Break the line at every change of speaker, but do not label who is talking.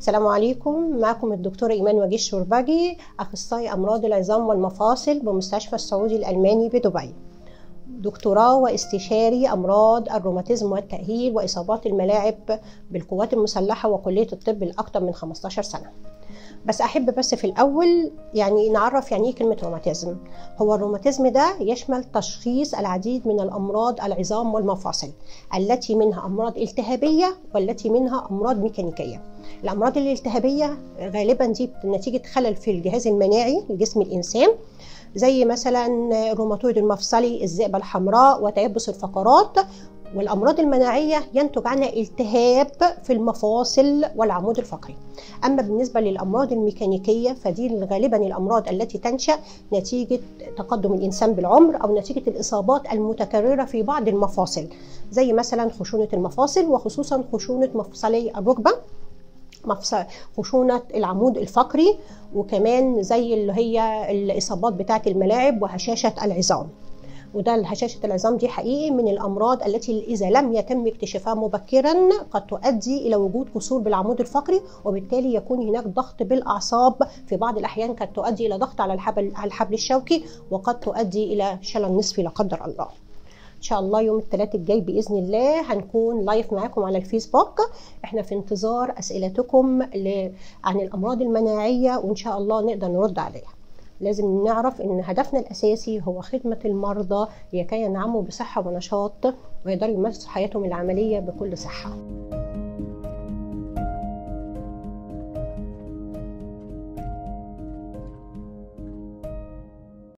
السلام عليكم معكم الدكتورة إيمان وجيه الشربجي أخصائي أمراض العظام والمفاصل بمستشفى السعودي الألماني بدبي دكتوراه واستشاري أمراض الروماتيزم والتأهيل وإصابات الملاعب بالقوات المسلحة وكلية الطب لأكثر من 15 سنة بس احب بس في الاول يعني نعرف يعني ايه كلمه روماتيزم هو الروماتيزم ده يشمل تشخيص العديد من الامراض العظام والمفاصل التي منها امراض التهابيه والتي منها امراض ميكانيكيه الامراض الالتهابيه غالبا دي نتيجه خلل في الجهاز المناعي لجسم الانسان زي مثلا الروماتويد المفصلي الذئبه الحمراء وتيبس الفقرات والامراض المناعيه ينتج عنها التهاب في المفاصل والعمود الفقري اما بالنسبه للامراض الميكانيكيه فدي غالبا الامراض التي تنشا نتيجه تقدم الانسان بالعمر او نتيجه الاصابات المتكرره في بعض المفاصل زي مثلا خشونه المفاصل وخصوصا خشونه مفصلي الركبه خشونة العمود الفقري وكمان زي اللي هي الإصابات بتاعة الملاعب وهشاشة العظام وده هشاشة العظام دي حقيقي من الأمراض التي إذا لم يتم اكتشافها مبكرا قد تؤدي إلى وجود كسور بالعمود الفقري وبالتالي يكون هناك ضغط بالأعصاب في بعض الأحيان قد تؤدي إلى ضغط على الحبل على الحبل الشوكي وقد تؤدي إلى شلل نصفي لا قدر الله. ان شاء الله يوم الثلاث الجاي باذن الله هنكون لايف معاكم على الفيسبوك احنا في انتظار اسئلتكم عن الامراض المناعيه وان شاء الله نقدر نرد عليها لازم نعرف ان هدفنا الاساسي هو خدمه المرضى لكي ينعموا بصحه ونشاط ويقدروا يمارسوا حياتهم العمليه بكل صحه